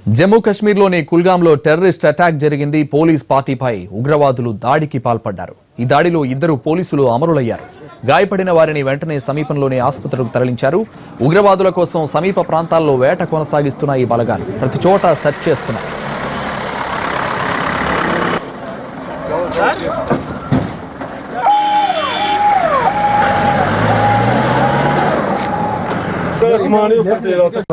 జమ్మూ కశ్మీర్లోని కుల్గాంలో terrorist attack జరిగింది పోలీస్ పార్టీపై ఉగ్రవాదులు దాడికి పాల్పడ్డారు ఈ దాడిలో ఇద్దరు పోలీసులు అమరులయ్యారు గాయపడిన వారిని వెంటనే సమీపంలోని ఆసుపత్రికి తరలించారు ఉగ్రవాదుల కోసం సమీప ప్రాంతాల్లో వేట కొనసాగిస్తున్న ఈ బలగాలు ప్రతి చోట సెర్చ్ చేస్తున్నారు ਸਮਾਨ ਹੀ ਉੱਪਰ ਦੇ ਦੋ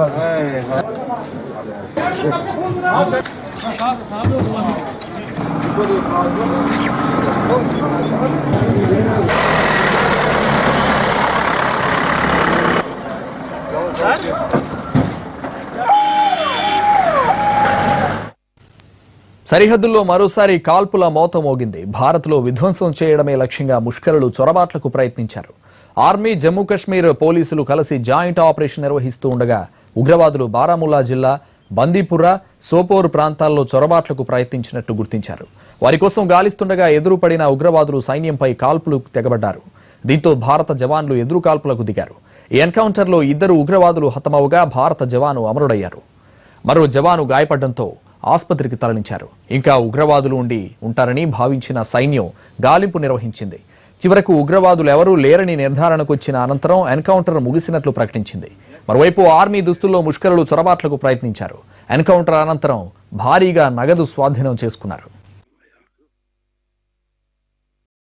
సరిహద్దుల్లో మరోసారి కాల్పుల మోత మోగింది భారత్లో విధ్వంసం చేయడమే లక్ష్యంగా ముష్కరులు చొరబాట్లకు ప్రయత్నించారు ఆర్మీ జమ్మూ కశ్మీర్ పోలీసులు కలిసి జాయింట్ ఆపరేషన్ నిర్వహిస్తూ ఉండగా ఉగ్రవాదులు బారాముల్లా జిల్లా బందీపుర సోపోర్ ప్రాంతాల్లో చొరబాట్లకు ప్రయత్నించినట్టు గుర్తించారు వారి కోసం గాలిస్తుండగా ఎదురుపడిన ఉగ్రవాదులు సైన్యంపై కాల్పులు తెగబడ్డారు దీంతో భారత జవాన్లు ఎదురు కాల్పులకు దిగారు ఈ ఎన్కౌంటర్లో ఇద్దరు ఉగ్రవాదులు హతమవుగా భారత జవాను అమరుడయ్యారు మరో జవాను గాయపడడంతో ఆసుపత్రికి తరలించారు ఇంకా ఉగ్రవాదులు ఉండి ఉంటారని భావించిన సైన్యం గాలింపు నిర్వహించింది చివరకు ఉగ్రవాదులు ఎవరూ లేరని నిర్ధారణకు వచ్చిన అనంతరం ఎన్కౌంటర్ ముగిసినట్లు ప్రకటించింది మరోవైపు ఆర్మీ దుస్తుల్లో ముష్కరులు చొరబాట్లకు ప్రయత్నించారు ఎన్కౌంటర్ అనంతరం భారీగా నగదు స్వాధీనం చేసుకున్నారు